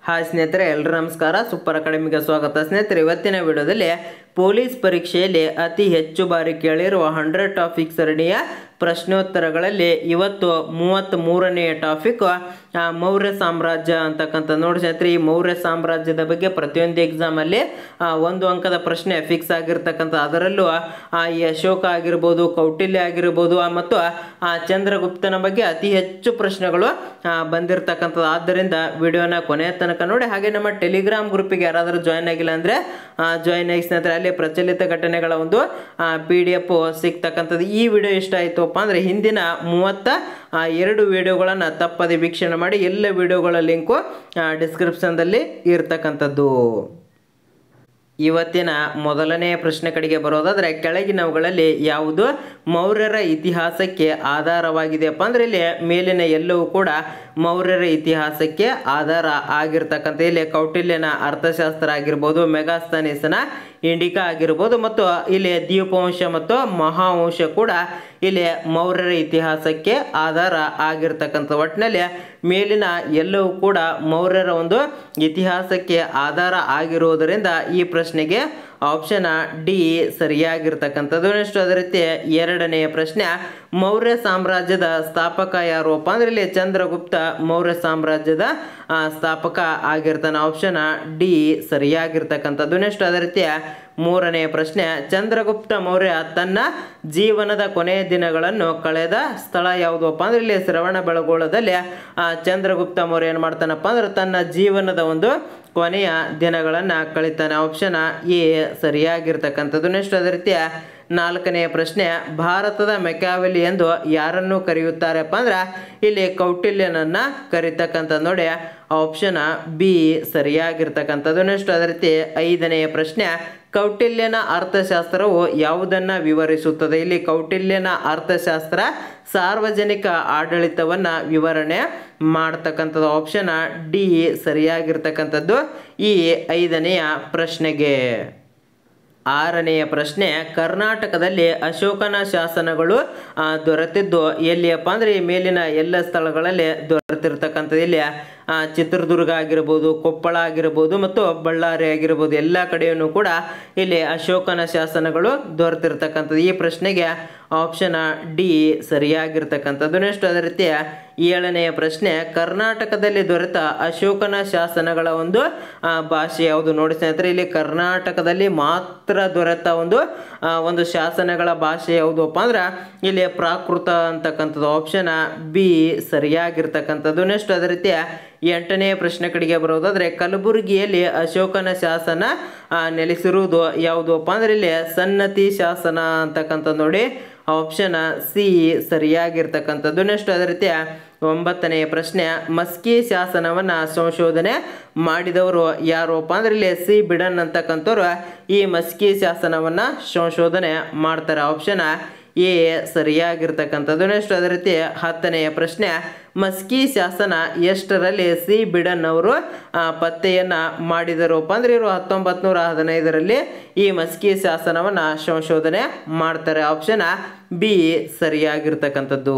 hi ಸ್ನೇಹಿತರೆ ಎಲ್ಲರೂ ನಮಸ್ಕಾರ ಸೂಪರ್ ಅಕಾಡೆಮಿಗೆ ಸ್ವಾಗತ ಸ್ನೇಹಿತರೆ ಇವತ್ತಿನ ವಿಡಿಯೋದಲ್ಲಿ ಪೊಲೀಸ್ ಪರೀಕ್ಷೆಯಲ್ಲಿ ಅತಿ ಹೆಚ್ಚು ಬಾರಿ ಕೇಳಿರುವ ಹಂಡ್ರೆಡ್ ಟಾಪಿಕ್ ಸರಣಿಯ ಪ್ರಶ್ನೋತ್ತರಗಳಲ್ಲಿ ಇವತ್ತು ಮೂವತ್ತ್ ಮೂರನೆಯ ಟಾಪಿಕ್ ಮೌರ್ಯ ಸಾಮ್ರಾಜ್ಯ ಅಂತಕ್ಕಂಥ ನೋಡಿ ಸ್ನೇಹಿತರೆ ಈ ಮೌರ್ಯ ಸಾಮ್ರಾಜ್ಯದ ಬಗ್ಗೆ ಪ್ರತಿಯೊಂದು ಎಕ್ಸಾಮಲ್ಲಿ ಒಂದು ಅಂಕದ ಪ್ರಶ್ನೆ ಫಿಕ್ಸ್ ಆಗಿರ್ತಕ್ಕಂಥ ಅದರಲ್ಲೂ ಆ, ಈ ಅಶೋಕ ಆಗಿರ್ಬೋದು ಕೌಟಿಲ್ಯ ಆಗಿರ್ಬೋದು ಆ, ಮತ್ತು ಆ ಚಂದ್ರಗುಪ್ತನ ಬಗ್ಗೆ ಅತಿ ಹೆಚ್ಚು ಪ್ರಶ್ನೆಗಳು ಆ, ಬಂದಿರತಕ್ಕಂಥದ್ದು ಆದ್ದರಿಂದ ವಿಡಿಯೋನ ಕೊನೆಯ ತನಕ ನೋಡಿ ಹಾಗೆ ನಮ್ಮ ಟೆಲಿಗ್ರಾಮ್ ಗ್ರೂಪಿಗೆ ಯಾರಾದರೂ ಜಾಯ್ನ್ ಆಗಿಲ್ಲ ಅಂದರೆ ಜಾಯ್ನ್ ಆಗಿ ಸ್ನೇಹಿತರೆ ಅಲ್ಲಿ ಪ್ರಚಲಿತ ಘಟನೆಗಳ ಒಂದು ಪಿ ಡಿ ಎಫ್ ಸಿಗ್ತಕ್ಕಂಥದ್ದು ಈ ವಿಡಿಯೋ ಇಷ್ಟ ಆಯಿತಪ್ಪ ಅಂದರೆ ಹಿಂದಿನ ಮೂವತ್ತ ಆ, ಎರಡು ವಿಡಿಯೋಗಳನ್ನು ತಪ್ಪದೆ ವೀಕ್ಷಣೆ ಮಾಡಿ ಎಲ್ಲ ವಿಡಿಯೋಗಳ ಲಿಂಕು ಡಿಸ್ಕ್ರಿಪ್ಷನ್ದಲ್ಲಿ ಇರ್ತಕ್ಕಂಥದ್ದು ಇವತ್ತಿನ ಮೊದಲನೆಯ ಪ್ರಶ್ನೆ ಕಡೆಗೆ ಬರೋದಾದರೆ ಕೆಳಗಿನವುಗಳಲ್ಲಿ ಯಾವುದು ಮೌರ್ಯರ ಇತಿಹಾಸಕ್ಕೆ ಆಧಾರವಾಗಿದೆಯಪ್ಪ ಅಂದರೆ ಇಲ್ಲಿ ಮೇಲಿನ ಎಲ್ಲವೂ ಕೂಡ ಮೌರ್ಯರ ಇತಿಹಾಸಕ್ಕೆ ಆಧಾರ ಆಗಿರ್ತಕ್ಕಂಥ ಇಲ್ಲಿ ಕೌಟಿಲ್ಯನ ಅರ್ಥಶಾಸ್ತ್ರ ಆಗಿರ್ಬೋದು ಮೆಗಾಸ್ತನೀಸನ ಇಂಡಿಕಾ ಆಗಿರ್ಬೋದು ಮತ್ತು ಇಲ್ಲಿ ದ್ವೀಪವಂಶ ಮತ್ತು ಮಹಾವಂಶ ಕೂಡ ಇಲ್ಲಿ ಮೌರ್ಯರ ಇತಿಹಾಸಕ್ಕೆ ಆಧಾರ ಆಗಿರ್ತಕ್ಕಂಥ ಒಟ್ಟಿನಲ್ಲಿ ಮೇಲಿನ ಎಲ್ಲವೂ ಕೂಡ ಮೌರ್ಯರ ಒಂದು ಇತಿಹಾಸಕ್ಕೆ ಆಧಾರ ಆಗಿರುವುದರಿಂದ ಈ ಪ್ರಶ್ನೆಗೆ ಆಪ್ಷನ್ ಡಿ ಸರಿಯಾಗಿರ್ತಕ್ಕಂಥದ್ದು ನೆಕ್ಸ್ಟ್ ಅದೇ ರೀತಿ ಎರಡನೆಯ ಪ್ರಶ್ನೆ ಮೌರ್ಯ ಸಾಮ್ರಾಜ್ಯದ ಸ್ಥಾಪಕ ಯಾರಪ್ಪ ಅಂದ್ರೆ ಇಲ್ಲಿ ಚಂದ್ರಗುಪ್ತ ಮೌರ್ಯ ಸಾಮ್ರಾಜ್ಯದ ಆ, ಸ್ಥಾಪಕ ಆಗಿರ್ತಾನೆ ಆಪ್ಷನ್ ಡಿ ಸರಿಯಾಗಿರ್ತಕ್ಕಂಥದ್ದು ನೆಕ್ಸ್ಟ್ ಅದೇ ರೀತಿ ಮೂರನೆಯ ಪ್ರಶ್ನೆ ಚಂದ್ರಗುಪ್ತ ಮೌರ್ಯ ತನ್ನ ಜೀವನದ ಕೊನೆಯ ದಿನಗಳನ್ನು ಕಳೆದ ಸ್ಥಳ ಯಾವುದಪ್ಪ ಅಂದ್ರೆ ಇಲ್ಲಿ ಶ್ರವಣ ಬೆಳಗೋಳದಲ್ಲಿ ಆ, ಚಂದ್ರಗುಪ್ತ ಮೌರ್ಯ ಏನು ಮಾಡ್ತಾನಪ್ಪ ಅಂದ್ರೆ ತನ್ನ ಜೀವನದ ಒಂದು ಕೊನೆಯ ದಿನಗಳನ್ನು ಕಳಿತಾನೆ ಆಪ್ಷನ್ ಎ ಸರಿಯಾಗಿರ್ತಕ್ಕಂಥದ್ದು ನೆಕ್ಸ್ಟ್ ಅದೇ ರೀತಿ ನಾಲ್ಕನೆಯ ಪ್ರಶ್ನೆ ಭಾರತದ ಮೆಕಾವಲಿ ಎಂದು ಯಾರನ್ನು ಕರೆಯುತ್ತಾರಪ್ಪ ಅಂದ್ರೆ ಇಲ್ಲಿ ಕೌಟಿಲ್ಯನನ್ನ ಕರೀತಕ್ಕಂಥದ್ದು ನೋಡಿ ಆಪ್ಷನ್ ಬಿ ಸರಿಯಾಗಿರ್ತಕ್ಕಂಥದ್ದು ನೆಕ್ಸ್ಟ್ ಅದೇ ರೀತಿ ಐದನೆಯ ಪ್ರಶ್ನೆ ಕೌಟಿಲ್ಯನ ಅರ್ಥಶಾಸ್ತ್ರವು ಯಾವುದನ್ನು ವಿವರಿಸುತ್ತದೆ ಇಲ್ಲಿ ಕೌಟಿಲ್ಯನ ಅರ್ಥಶಾಸ್ತ್ರ ಸಾರ್ವಜನಿಕ ಆಡಳಿತವನ್ನು ವಿವರಣೆ ಮಾಡ್ತಕ್ಕಂಥದ್ದು ಆಪ್ಷನ್ ಡಿ ಸರಿಯಾಗಿರ್ತಕ್ಕಂಥದ್ದು ಈ ಐದನೆಯ ಪ್ರಶ್ನೆಗೆ ಆರನೆಯ ಪ್ರಶ್ನೆ ಕರ್ನಾಟಕದಲ್ಲಿ ಅಶೋಕನ ಶಾಸನಗಳು ಆ, ದೊರೆತಿದ್ದು ಎಲ್ಲಿಯಪ್ಪ ಅಂದರೆ ಈ ಮೇಲಿನ ಎಲ್ಲ ಸ್ಥಳಗಳಲ್ಲಿ ದೊರೆತಿರ್ತಕ್ಕಂಥದ್ದು ಇಲ್ಲಿ ಆ, ಚಿತ್ರದುರ್ಗ ಆಗಿರ್ಬೋದು ಕೊಪ್ಪಳ ಆಗಿರ್ಬೋದು ಮತ್ತು ಬಳ್ಳಾರಿ ಆಗಿರ್ಬೋದು ಎಲ್ಲ ಕಡೆಯೂ ಕೂಡ ಇಲ್ಲಿ ಅಶೋಕನ ಶಾಸನಗಳು ದೊರೆತಿರ್ತಕ್ಕಂಥದ್ದು ಈ ಪ್ರಶ್ನೆಗೆ ಆಪ್ಷನ್ ಡಿ ಸರಿಯಾಗಿರ್ತಕ್ಕಂಥದ್ದು ನೆಕ್ಸ್ಟ್ ಅದೇ ರೀತಿ ಏಳನೆಯ ಪ್ರಶ್ನೆ ಕರ್ನಾಟಕದಲ್ಲಿ ದೊರೆತ ಅಶೋಕನ ಶಾಸನಗಳ ಒಂದು ಆ, ಭಾಷೆ ಯಾವುದು ನೋಡಿ ಸ್ನೇಹಿತರೆ ಇಲ್ಲಿ ಕರ್ನಾಟಕದಲ್ಲಿ ಮಾತ್ರ ದೊರೆತ ಒಂದು ಆ, ಒಂದು ಶಾಸನಗಳ ಭಾಷೆ ಯಾವುದಪ್ಪ ಅಂದ್ರೆ ಇಲ್ಲಿ ಪ್ರಾಕೃತ ಅಂತಕ್ಕಂಥದ್ದು ಆಪ್ಷನ್ ಬಿ ಸರಿಯಾಗಿರ್ತಕ್ಕಂಥದ್ದು ನೆಕ್ಸ್ಟ್ ಅದೇ ರೀತಿ ಎಂಟನೇ ಪ್ರಶ್ನೆ ಕಡೆಗೆ ಬರೋದಾದ್ರೆ ಕಲಬುರಗಿಯಲ್ಲಿ ಅಶೋಕನ ಶಾಸನ ಆ, ನೆಲೆಸಿರುವುದು ಯಾವುದಪ್ಪ ಅಂದ್ರೆ ಇಲ್ಲಿ ಸನ್ನತಿ ಶಾಸನ ಅಂತಕ್ಕಂಥದ್ದು ನೋಡಿ ಆಪ್ಷನ್ ಸಿ ಸರಿಯಾಗಿರ್ತಕ್ಕಂಥದ್ದು ನೆಕ್ಸ್ಟ್ ಅದೇ ರೀತಿ ಒಂಬತ್ತನೆಯ ಪ್ರಶ್ನೆ ಮಸ್ಕಿ ಶಾಸನವನ್ನು ಸಂಶೋಧನೆ ಮಾಡಿದವರು ಯಾರಪ್ಪ ಅಂದ್ರೆ ಇಲ್ಲಿ ಸಿ ಬಿಡನ್ ಅಂತಕ್ಕಂಥವ್ರು ಈ ಮಸ್ಕಿ ಶಾಸನವನ್ನು ಸಂಶೋಧನೆ ಮಾಡ್ತಾರೆ ಆಪ್ಷನ್ ಎ ಸರಿಯಾಗಿರ್ತಕ್ಕಂಥದ್ದು ನೆಕ್ಸ್ಟ್ ಅದೇ ರೀತಿ ಹತ್ತನೆಯ ಪ್ರಶ್ನೆ ಮಸ್ಕಿ ಶಾಸನ ಎಷ್ಟರಲ್ಲಿ ಸಿ ಬಿಡನ್ ಅವರು ಆ, ಪತ್ತೆಯನ್ನು ಮಾಡಿದರಪ್ಪ ಅಂದ್ರೆ ಇವರು ಹತ್ತೊಂಬತ್ತು ನೂರ ಹದಿನೈದರಲ್ಲಿ ಈ ಮಸ್ಕಿ ಶಾಸನವನ್ನು ಸಂಶೋಧನೆ ಮಾಡ್ತಾರೆ ಆಪ್ಷನ್ ಬಿ ಸರಿಯಾಗಿರ್ತಕ್ಕಂಥದ್ದು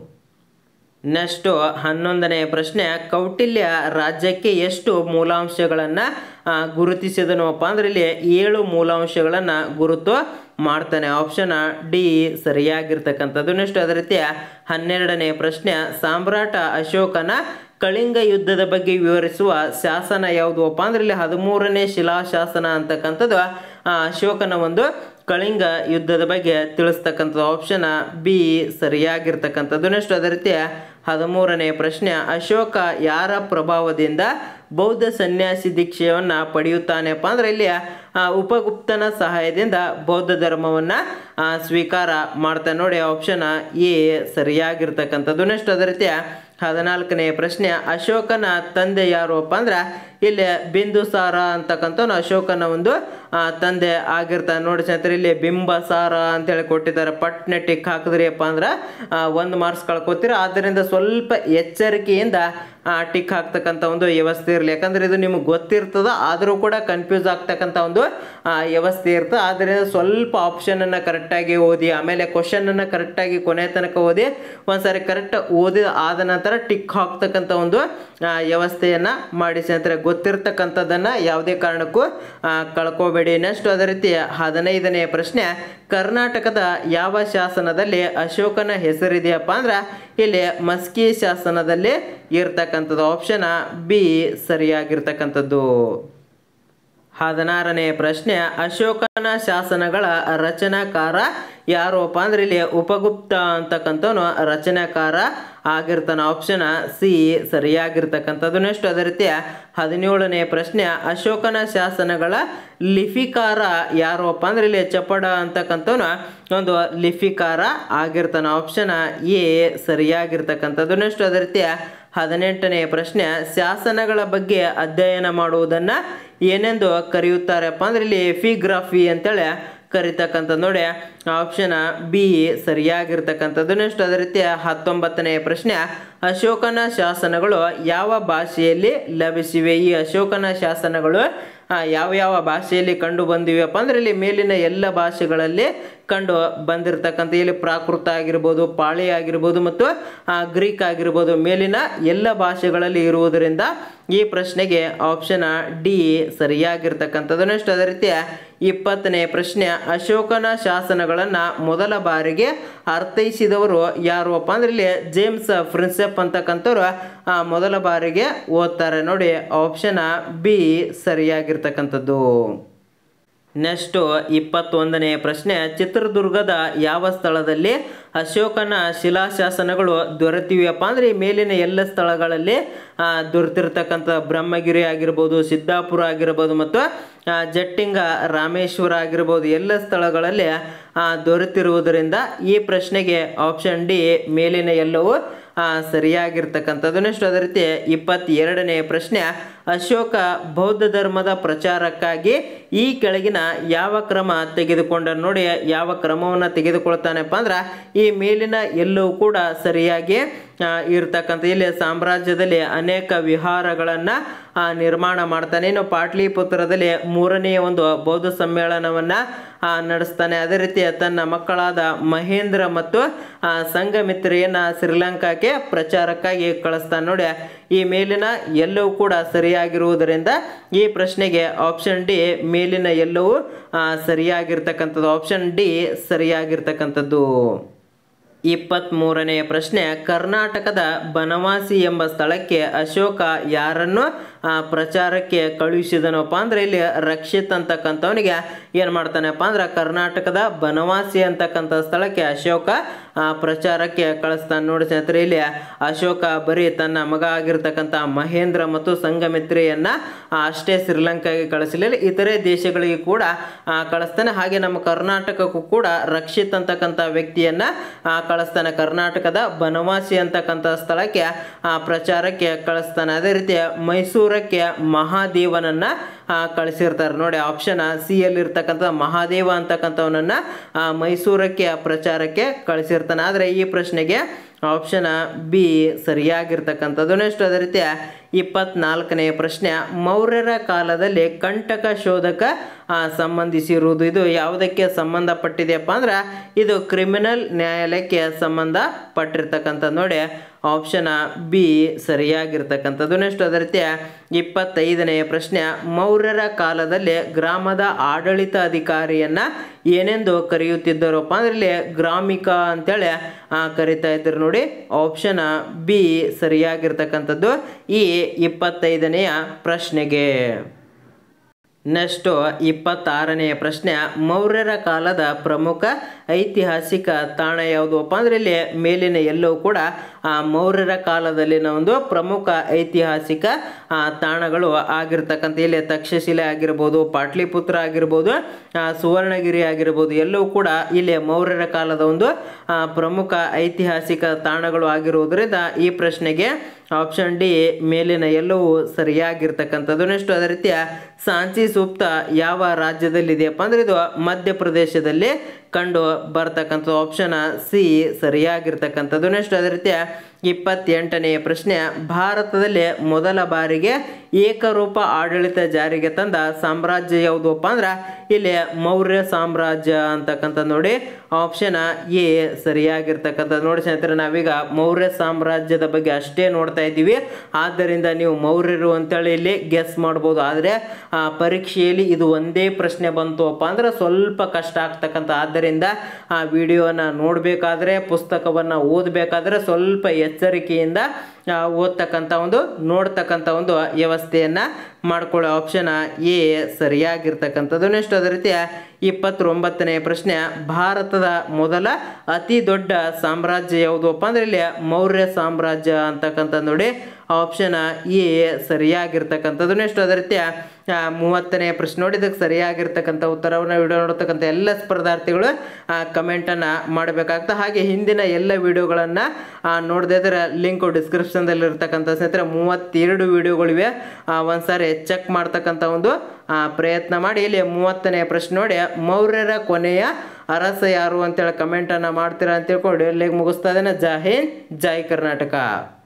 ನೆಕ್ಸ್ಟು ಹನ್ನೊಂದನೆಯ ಪ್ರಶ್ನೆ ಕೌಟಿಲ್ಯ ರಾಜ್ಯಕ್ಕೆ ಎಷ್ಟು ಮೂಲಾಂಶಗಳನ್ನು ಗುರುತಿಸಿದನಪ್ಪ ಅಂದ್ರೆ ಇಲ್ಲಿ ಏಳು ಮೂಲಾಂಶಗಳನ್ನು ಗುರುತು ಮಾಡ್ತಾನೆ ಆಪ್ಷನ್ ಡಿ ಸರಿಯಾಗಿರ್ತಕ್ಕಂಥದ್ದು ನೆಕ್ಸ್ಟ್ ಅದೇ ರೀತಿ ಹನ್ನೆರಡನೆಯ ಪ್ರಶ್ನೆ ಸಾಮ್ರಾಟ ಅಶೋಕನ ಕಳಿಂಗ ಯುದ್ಧದ ಬಗ್ಗೆ ವಿವರಿಸುವ ಶಾಸನ ಯಾವುದಪ್ಪ ಅಂದ್ರೆ ಇಲ್ಲಿ ಹದಿಮೂರನೇ ಶಿಲಾಶಾಸನ ಅಂತಕ್ಕಂಥದ್ದು ಆ, ಅಶೋಕನ ಒಂದು ಕಳಿಂಗ ಯುದ್ಧದ ಬಗ್ಗೆ ತಿಳಿಸ್ತಕ್ಕಂಥದ್ದು ಆಪ್ಷನ್ ಬಿ ಸರಿಯಾಗಿರ್ತಕ್ಕಂಥದ್ದು ನೆಕ್ಸ್ಟ್ ಅದೇ ರೀತಿ ಹದಿಮೂರನೇ ಪ್ರಶ್ನೆ ಅಶೋಕ ಯಾರ ಪ್ರಭಾವದಿಂದ ಬೌದ್ಧ ಸನ್ಯಾಸಿ ದೀಕ್ಷೆಯನ್ನು ಪಡೆಯುತ್ತಾನೆಪ್ಪ ಅಂದ್ರೆ ಇಲ್ಲಿ ಆ, ಉಪಗುಪ್ತನ ಸಹಾಯದಿಂದ ಬೌದ್ಧ ಧರ್ಮವನ್ನು ಸ್ವೀಕಾರ ಮಾಡ್ತಾನೆ ನೋಡಿ ಆಪ್ಷನ್ ಎ ಸರಿಯಾಗಿರ್ತಕ್ಕಂಥದ್ದು ನೆಕ್ಸ್ಟ್ ಅದೇ ರೀತಿ ಹದಿನಾಲ್ಕನೆಯ ಪ್ರಶ್ನೆ ಅಶೋಕನ ತಂದೆ ಯಾರಪ್ಪ ಅಂದ್ರೆ ಇಲ್ಲಿ ಬಿಂದುಸಾರ ಅಂತಕ್ಕಂಥವ್ನು ಅಶೋಕನ ಒಂದು ಆ, ತಂದೆ ಆಗಿರ್ತಾನೆ ನೋಡಿ ಸ್ನೇಹಿತರೆ ಇಲ್ಲಿ ಬಿಂಬಸಾರ ಅಂತೇಳಿ ಕೊಟ್ಟಿದ್ದಾರೆ ಪಟ್ನೆ ಟಿಕ್ ಹಾಕಿದ್ರಿಯಪ್ಪ ಅಂದ್ರೆ ಒಂದು ಮಾರ್ಕ್ಸ್ ಕಳ್ಕೊತೀರ ಆದ್ದರಿಂದ ಸ್ವಲ್ಪ ಎಚ್ಚರಿಕೆಯಿಂದ ಆ, ಟಿಕ್ ಹಾಕ್ತಕ್ಕಂಥ ಒಂದು ವ್ಯವಸ್ಥೆ ಇರಲಿ ಯಾಕಂದ್ರೆ ಇದು ನಿಮ್ಗೆ ಗೊತ್ತಿರ್ತದ ಆದರೂ ಕೂಡ ಕನ್ಫ್ಯೂಸ್ ಆಗ್ತಕ್ಕಂಥ ಒಂದು ಆ, ವ್ಯವಸ್ಥೆ ಇರ್ತದೆ ಆದ್ದರಿಂದ ಸ್ವಲ್ಪ ಆಪ್ಷನನ್ನು ಕರೆಕ್ಟಾಗಿ ಓದಿ ಆಮೇಲೆ ಕ್ವಶನನ್ನು ಕರೆಕ್ಟಾಗಿ ಕೊನೆ ತನಕ ಓದಿ ಒಂದ್ಸರಿ ಕರೆಕ್ಟ್ ಓದಿದ ಆದ ನಂತರ ಟಿಕ್ ಹಾಕ್ತಕ್ಕಂಥ ಒಂದು ಆ, ವ್ಯವಸ್ಥೆಯನ್ನು ಮಾಡಿ ಸ್ನೇಹಿತರೆ ಗೊತ್ತಿರ್ತಕ್ಕಂಥದ್ದನ್ನು ಯಾವುದೇ ಕಾರಣಕ್ಕೂ ಆ, ಕಳ್ಕೋಬೇಡಿ ನೆಕ್ಸ್ಟ್ ಅದೇ ರೀತಿ ಹದಿನೈದನೆಯ ಪ್ರಶ್ನೆ ಕರ್ನಾಟಕದ ಯಾವ ಶಾಸನದಲ್ಲಿ ಅಶೋಕನ ಹೆಸರಿದೆಯಪ್ಪ ಅಂದ್ರೆ ಇಲ್ಲಿ ಮಸ್ಕಿ ಶಾಸನದಲ್ಲಿ ಇರ್ತಕ್ಕಂಥದ್ದು ಆಪ್ಷನ್ ಬಿ ಸರಿಯಾಗಿರ್ತಕ್ಕಂಥದ್ದು ಹದಿನಾರನೇ ಪ್ರಶ್ನೆ ಅಶೋಕನ ಶಾಸನಗಳ ರಚನಾಕಾರ ಯಾರಪ್ಪ ಅಂದ್ರೆ ಇಲ್ಲಿ ಉಪಗುಪ್ತ ಅಂತಕ್ಕಂಥವನು ರಚನಾಕಾರ ಆಗಿರ್ತಾನೆ ಆಪ್ಷನ್ ಸಿ ಸರಿಯಾಗಿರ್ತಕ್ಕಂಥದ್ದು ನೆಕ್ಸ್ಟ್ ಅದೇ ರೀತಿ ಹದಿನೇಳನೇ ಪ್ರಶ್ನೆ ಅಶೋಕನ ಶಾಸನಗಳ ಲಿಪಿಕಾರ ಯಾರಪ್ಪ ಅಂದ್ರೆ ಇಲ್ಲಿ ಚಪಡ ಅಂತಕ್ಕಂಥವನು ಒಂದು ಲಿಪಿಕಾರ ಆಗಿರ್ತಾನೆ ಆಪ್ಷನ್ ಎ ಸರಿಯಾಗಿರ್ತಕ್ಕಂಥದ್ದು ನೆಕ್ಸ್ಟ್ ಅದೇ ರೀತಿ ಹದಿನೆಂಟನೇ ಪ್ರಶ್ನೆ ಶಾಸನಗಳ ಬಗ್ಗೆ ಅಧ್ಯಯನ ಮಾಡುವುದನ್ನು ಏನೆಂದು ಕರೆಯುತ್ತಾರಪ್ಪ ಅಂದ್ರೆ ಇಲ್ಲಿ ಎಫಿಗ್ರಫಿ ಅಂತೇಳಿ ಕರಿತಕ್ಕಂಥದ್ದು ನೋಡಿ ಆಪ್ಷನ್ ಬಿ ಸರಿಯಾಗಿರ್ತಕ್ಕಂಥದ್ದು ನೆಕ್ಸ್ಟ್ ಅದೇ ರೀತಿ ಹತ್ತೊಂಬತ್ತನೇ ಪ್ರಶ್ನೆ ಅಶೋಕನ ಶಾಸನಗಳು ಯಾವ ಭಾಷೆಯಲ್ಲಿ ಲಭಿಸಿವೆ ಈ ಅಶೋಕನ ಶಾಸನಗಳು ಆ, ಯಾವ ಯಾವ ಭಾಷೆಯಲ್ಲಿ ಕಂಡು ಬಂದಿವೆಯಪ್ಪ ಅಂದ್ರೆ ಇಲ್ಲಿ ಮೇಲಿನ ಎಲ್ಲ ಭಾಷೆಗಳಲ್ಲಿ ಕಂಡು ಬಂದಿರತಕ್ಕಂಥ ಇಲ್ಲಿ ಪ್ರಾಕೃತ ಆಗಿರ್ಬೋದು ಪಾಳಿ ಆಗಿರ್ಬೋದು ಮತ್ತು ಆ, ಗ್ರೀಕ್ ಆಗಿರ್ಬೋದು ಮೇಲಿನ ಎಲ್ಲ ಭಾಷೆಗಳಲ್ಲಿ ಇರುವುದರಿಂದ ಈ ಪ್ರಶ್ನೆಗೆ ಆಪ್ಷನ್ ಡಿ ಸರಿಯಾಗಿರ್ತಕ್ಕಂಥದ್ದು ನೆಕ್ಸ್ಟ್ ಅದೇ ರೀತಿ ಇಪ್ಪತ್ತನೇ ಪ್ರಶ್ನೆ ಅಶೋಕನ ಶಾಸನಗಳನ್ನು ಮೊದಲ ಬಾರಿಗೆ ಅರ್ಥೈಸಿದವರು ಯಾರಪ್ಪ ಅಂದ್ರೆ ಇಲ್ಲಿ ಜೇಮ್ಸ್ ಪ್ರಿನ್ಸೆಪ್ ಅಂತಕ್ಕಂಥವ್ರು ಆ, ಮೊದಲ ಬಾರಿಗೆ ಓದ್ತಾರೆ ನೋಡಿ ಆಪ್ಷನ್ ಬಿ ಸರಿಯಾಗಿರ್ತಕ್ಕಂಥದ್ದು ನೆಕ್ಸ್ಟು ಇಪ್ಪತ್ತೊಂದನೆಯ ಪ್ರಶ್ನೆ ಚಿತ್ರದುರ್ಗದ ಯಾವ ಸ್ಥಳದಲ್ಲಿ ಅಶೋಕನ ಶಿಲಾಶಾಸನಗಳು ದೊರೆತಿವೆಯಪ್ಪ ಅಂದರೆ ಈ ಮೇಲಿನ ಎಲ್ಲ ಸ್ಥಳಗಳಲ್ಲಿ ಆ, ದೊರೆತಿರ್ತಕ್ಕಂಥ ಬ್ರಹ್ಮಗಿರಿ ಆಗಿರ್ಬೋದು ಸಿದ್ದಾಪುರ ಆಗಿರ್ಬೋದು ಮತ್ತು ಆ, ಜಟ್ಟಿಂಗ ರಾಮೇಶ್ವರ ಆಗಿರ್ಬೋದು ಎಲ್ಲ ಸ್ಥಳಗಳಲ್ಲಿ ಆ, ದೊರೆತಿರುವುದರಿಂದ ಈ ಪ್ರಶ್ನೆಗೆ ಆಪ್ಷನ್ ಡಿ ಮೇಲಿನ ಎಲ್ಲವೂ ಆ, ಸರಿಯಾಗಿರ್ತಕ್ಕಂಥದ್ದು ನೆಕ್ಸ್ಟ್ ಅದೇ ರೀತಿ ಇಪ್ಪತ್ತೆರಡನೇ ಪ್ರಶ್ನೆ ಅಶೋಕ ಬೌದ್ಧ ಧರ್ಮದ ಪ್ರಚಾರಕ್ಕಾಗಿ ಈ ಕೆಳಗಿನ ಯಾವ ಕ್ರಮ ತೆಗೆದುಕೊಂಡ ನೋಡಿ ಯಾವ ಕ್ರಮವನ್ನು ತೆಗೆದುಕೊಳ್ತಾನಪ್ಪ ಅಂದ್ರೆ ಈ ಮೇಲಿನ ಎಲ್ಲವೂ ಕೂಡ ಸರಿಯಾಗಿ ಆ, ಇರ್ತಕ್ಕಂಥ ಇಲ್ಲಿ ಸಾಮ್ರಾಜ್ಯದಲ್ಲಿ ಅನೇಕ ವಿಹಾರಗಳನ್ನು ನಿರ್ಮಾಣ ಮಾಡ್ತಾನೆ ಇನ್ನು ಪಾಟ್ಲಿಪುತ್ರದಲ್ಲಿ ಮೂರನೆಯ ಒಂದು ಬೌದ್ಧ ಸಮ್ಮೇಳನವನ್ನು ನಡೆಸ್ತಾನೆ ಅದೇ ರೀತಿ ತನ್ನ ಮಕ್ಕಳಾದ ಮಹೇಂದ್ರ ಮತ್ತು ಆ, ಸಂಘಮಿತ್ರೆಯನ್ನ ಶ್ರೀಲಂಕಾಕ್ಕೆ ಪ್ರಚಾರಕ್ಕಾಗಿ ಕಳಿಸ್ತಾನೆ ನೋಡಿ ಈ ಮೇಲಿನ ಎಲ್ಲವೂ ಕೂಡ ಸರಿಯಾಗಿರುವುದರಿಂದ ಈ ಪ್ರಶ್ನೆಗೆ ಆಪ್ಷನ್ ಡಿ ಮೇಲಿನ ಎಲ್ಲವೂ ಆ, ಸರಿಯಾಗಿರ್ತಕ್ಕಂಥದ್ದು ಆಪ್ಷನ್ ಡಿ ಸರಿಯಾಗಿರ್ತಕ್ಕಂಥದ್ದು ಇಪ್ಪತ್ತ್ಮೂರನೆಯ ಪ್ರಶ್ನೆ ಕರ್ನಾಟಕದ ಬನವಾಸಿ ಎಂಬ ಸ್ಥಳಕ್ಕೆ ಅಶೋಕ ಯಾರನ್ನು ಆ, ಪ್ರಚಾರಕ್ಕೆ ಕಳುಹಿಸಿದನಪ್ಪ ಅಂದ್ರೆ ಇಲ್ಲಿ ರಕ್ಷಿತ್ ಅಂತಕ್ಕಂಥವನಿಗೆ ಏನು ಮಾಡ್ತಾನಪ್ಪ ಅಂದ್ರೆ ಕರ್ನಾಟಕದ ಬನವಾಸಿ ಅಂತಕ್ಕಂಥ ಸ್ಥಳಕ್ಕೆ ಅಶೋಕ ಆ, ಪ್ರಚಾರಕ್ಕೆ ಕಳಿಸ್ತಾನೆ ನೋಡಿ ಸ್ನೇಹಿತರೆ ಇಲ್ಲಿ ಅಶೋಕ ಬರೀ ತನ್ನ ಮಗ ಆಗಿರ್ತಕ್ಕಂಥ ಮಹೇಂದ್ರ ಮತ್ತು ಸಂಘಮಿತ್ರೆಯನ್ನ ಆ, ಅಷ್ಟೇ ಶ್ರೀಲಂಕಾಗೆ ಕಳಿಸಲಿಲ್ಲ ಇತರೆ ದೇಶಗಳಿಗೆ ಕೂಡ ಆ, ಕಳಿಸ್ತಾನೆ ಹಾಗೆ ನಮ್ಮ ಕರ್ನಾಟಕಕ್ಕೂ ಕೂಡ ರಕ್ಷಿತ್ ಅಂತಕ್ಕಂಥ ವ್ಯಕ್ತಿಯನ್ನ ಆ, ಕಳಿಸ್ತಾನೆ ಕರ್ನಾಟಕದ ಬನವಾಸಿ ಅಂತಕ್ಕಂಥ ಸ್ಥಳಕ್ಕೆ ಆ, ಪ್ರಚಾರಕ್ಕೆ ಕಳಿಸ್ತಾನೆ ಅದೇ ರೀತಿ ಮೈಸೂರಕ್ಕೆ ಮಹಾದೇವನನ್ನ ಆ, ಕಳಿಸಿರ್ತಾರೆ ನೋಡಿ ಆಪ್ಷನ್ ಸಿ ಅಲ್ಲಿ ಇರ್ತಕ್ಕಂಥ ಮಹಾದೇವ ಅಂತಕ್ಕಂಥವನನ್ನ ಆ, ಮೈಸೂರಕ್ಕೆ ಪ್ರಚಾರಕ್ಕೆ ಕಳಿಸಿರ್ತಾನೆ ಆದರೆ ಈ ಪ್ರಶ್ನೆಗೆ ಆಪ್ಷನ್ ಬಿ ಸರಿಯಾಗಿರ್ತಕ್ಕಂಥದ್ದು ನೆಕ್ಸ್ಟ್ ಅದೇ ರೀತಿ ಇಪ್ಪತ್ನಾಲ್ಕನೆಯ ಪ್ರಶ್ನೆ ಮೌರ್ಯರ ಕಾಲದಲ್ಲಿ ಕಂಟಕ ಶೋಧಕ ಆ, ಸಂಬಂಧಿಸಿರುವುದು ಇದು ಯಾವುದಕ್ಕೆ ಸಂಬಂಧಪಟ್ಟಿದೆಯಪ್ಪ ಅಂದ್ರೆ ಇದು ಕ್ರಿಮಿನಲ್ ನ್ಯಾಯಾಲಯಕ್ಕೆ ಸಂಬಂಧಪಟ್ಟಿರ್ತಕ್ಕಂಥದ್ದು ನೋಡಿ ಆಪ್ಷನ್ ಬಿ ಸರಿಯಾಗಿರ್ತಕ್ಕಂಥದ್ದು ನೆಕ್ಸ್ಟ್ ಅದೇ ರೀತಿ ಇಪ್ಪತ್ತೈದನೆಯ ಪ್ರಶ್ನೆ ಮೌರ್ಯರ ಕಾಲದಲ್ಲಿ ಗ್ರಾಮದ ಆಡಳಿತ ಅಧಿಕಾರಿಯನ್ನ ಏನೆಂದು ಕರೆಯುತ್ತಿದ್ದರಪ್ಪ ಅಂದ್ರೆ ಇಲ್ಲಿ ಗ್ರಾಮಿಕ ಅಂತೇಳಿ ಆ, ಕರಿತಾ ಇದ್ರು ನೋಡಿ ಆಪ್ಷನ್ ಬಿ ಸರಿಯಾಗಿರ್ತಕ್ಕಂಥದ್ದು ಈ ಇಪ್ಪತ್ತೈದನೆಯ ಪ್ರಶ್ನೆಗೆ ನೆಕ್ಸ್ಟು ಇಪ್ಪತ್ತಾರನೆಯ ಪ್ರಶ್ನೆ ಮೌರ್ಯರ ಕಾಲದ ಪ್ರಮುಖ ಐತಿಹಾಸಿಕ ತಾಣ ಯಾವುದಪ್ಪ ಅಂದ್ರೆ ಇಲ್ಲಿ ಮೇಲಿನ ಎಲ್ಲವೂ ಕೂಡ ಆ ಮೌರ್ಯರ ಕಾಲದಲ್ಲಿನ ಒಂದು ಪ್ರಮುಖ ಐತಿಹಾಸಿಕ ಆ, ತಾಣಗಳು ಆಗಿರ್ತಕ್ಕಂಥ ಇಲ್ಲಿ ತಕ್ಷಶಿಲೆ ಆಗಿರ್ಬೋದು ಪಾಟ್ಲಿಪುತ್ರ ಆಗಿರ್ಬೋದು ಆ, ಸುವರ್ಣಗಿರಿ ಆಗಿರ್ಬೋದು ಎಲ್ಲವೂ ಕೂಡ ಇಲ್ಲಿ ಮೌರ್ಯರ ಕಾಲದ ಒಂದು ಆ, ಪ್ರಮುಖ ಐತಿಹಾಸಿಕ ತಾಣಗಳು ಆಗಿರುವುದರಿಂದ ಈ ಪ್ರಶ್ನೆಗೆ ಆಪ್ಷನ್ ಡಿ ಮೇಲಿನ ಎಲ್ಲವೂ ಸರಿಯಾಗಿರ್ತಕ್ಕಂಥದ್ದು ನೆಕ್ಸ್ಟ್ ಅದೇ ರೀತಿಯ ಸಾಂಚಿ ಸೂಕ್ತ ಯಾವ ರಾಜ್ಯದಲ್ಲಿದೆಯಪ್ಪ ಅಂದ್ರೆ ಇದು ಮಧ್ಯಪ್ರದೇಶದಲ್ಲಿ ಕಂಡು ಬರ್ತಕ್ಕಂಥದ್ದು ಆಪ್ಷನ್ ಸಿ ಸರಿಯಾಗಿರ್ತಕ್ಕಂಥದ್ದು ನೆಕ್ಸ್ಟ್ ಅದೇ ರೀತಿಯ ಇಪ್ಪತ್ತೆಂಟನೆಯ ಪ್ರಶ್ನೆ ಭಾರತದಲ್ಲಿ ಮೊದಲ ಬಾರಿಗೆ ಏಕರೂಪ ಆಡಳಿತ ಜಾರಿಗೆ ತಂದ ಸಾಮ್ರಾಜ್ಯ ಯಾವುದಪ್ಪ ಅಂದ್ರೆ ಇಲ್ಲಿ ಮೌರ್ಯ ಸಾಮ್ರಾಜ್ಯ ಅಂತಕ್ಕಂಥ ನೋಡಿ ಆಪ್ಷನ್ ಎ ಸರಿಯಾಗಿರ್ತಕ್ಕಂಥದ್ದು ನೋಡಿ ಸ್ನೇಹಿತರೆ ನಾವೀಗ ಮೌರ್ಯ ಸಾಮ್ರಾಜ್ಯದ ಬಗ್ಗೆ ಅಷ್ಟೇ ನೋಡ್ತಾ ಇದ್ದೀವಿ ಆದ್ದರಿಂದ ನೀವು ಮೌರ್ಯರು ಅಂತೇಳಿ ಇಲ್ಲಿ ಗೆಸ್ ಮಾಡ್ಬೋದು ಆದರೆ ಆ ಪರೀಕ್ಷೆಯಲ್ಲಿ ಇದು ಒಂದೇ ಪ್ರಶ್ನೆ ಬಂತು ಅಪ್ಪ ಅಂದ್ರೆ ಸ್ವಲ್ಪ ಕಷ್ಟ ಆಗ್ತಕ್ಕಂಥ ಆದ್ದರಿಂದ ಆ ವಿಡಿಯೋನ ನೋಡಬೇಕಾದ್ರೆ ಪುಸ್ತಕವನ್ನು ಓದಬೇಕಾದ್ರೆ ಸ್ವಲ್ಪ ಎಚ್ಚರಿಕೆಯಿಂದ ಆ, ಓದ್ತಕ್ಕಂಥ ಒಂದು ನೋಡ್ತಕ್ಕಂಥ ಒಂದು ವ್ಯವಸ್ಥೆಯನ್ನು ಮಾಡ್ಕೊಳ್ಳೋ ಆಪ್ಷನ್ ಎ ಸರಿಯಾಗಿರ್ತಕ್ಕಂಥದ್ದು ನೆಕ್ಸ್ಟ್ ಅದೇ ರೀತಿಯ ಇಪ್ಪತ್ತೊಂಬತ್ತನೇ ಪ್ರಶ್ನೆ ಭಾರತದ ಮೊದಲ ಅತಿ ದೊಡ್ಡ ಸಾಮ್ರಾಜ್ಯ ಯಾವುದಪ್ಪ ಅಂದ್ರೆ ಇಲ್ಲಿ ಮೌರ್ಯ ಸಾಮ್ರಾಜ್ಯ ಅಂತಕ್ಕಂಥ ನೋಡಿ ಆಪ್ಷನ್ ಎ ಸರಿಯಾಗಿರ್ತಕ್ಕಂಥದ್ದು ನೆಕ್ಸ್ಟ್ ಅದೇ ರೀತಿಯ ಆ, ಮೂವತ್ತನೇ ಪ್ರಶ್ನೆ ನೋಡಿ ಇದಕ್ಕೆ ಸರಿಯಾಗಿರ್ತಕ್ಕಂಥ ಉತ್ತರವನ್ನು ವಿಡಿಯೋ ನೋಡ್ತಕ್ಕಂಥ ಎಲ್ಲ ಸ್ಪರ್ಧಾರ್ಥಿಗಳು ಕಮೆಂಟನ್ನು ಮಾಡಬೇಕಾಗ್ತದೆ ಹಾಗೆ ಹಿಂದಿನ ಎಲ್ಲ ವಿಡಿಯೋಗಳನ್ನು ನೋಡದೇ ಇದ್ರೆ ಲಿಂಕು ಡಿಸ್ಕ್ರಿಪ್ಷನ್ದಲ್ಲಿ ಇರ್ತಕ್ಕಂಥ ಸ್ನೇಹಿತರೆ ಮೂವತ್ತೆರಡು ವಿಡಿಯೋಗಳಿವೆ ಒಂದ್ಸಾರಿ ಚೆಕ್ ಮಾಡ್ತಕ್ಕಂಥ ಒಂದು ಆ, ಪ್ರಯತ್ನ ಮಾಡಿ ಇಲ್ಲಿ ಮೂವತ್ತನೇ ಪ್ರಶ್ನೆ ನೋಡಿ ಮೌರ್ಯರ ಕೊನೆಯ ಅರಸ ಯಾರು ಅಂತೇಳಿ ಕಮೆಂಟನ್ನು ಮಾಡ್ತೀರಾ ಅಂತ ತಿಳ್ಕೊಂಡು ಇಲ್ಲಿಗೆ ಮುಗಿಸ್ತಾ ಇದ್ದೇನೆ ಜೈ ಹಿಂದ್ ಜೈ ಕರ್ನಾಟಕ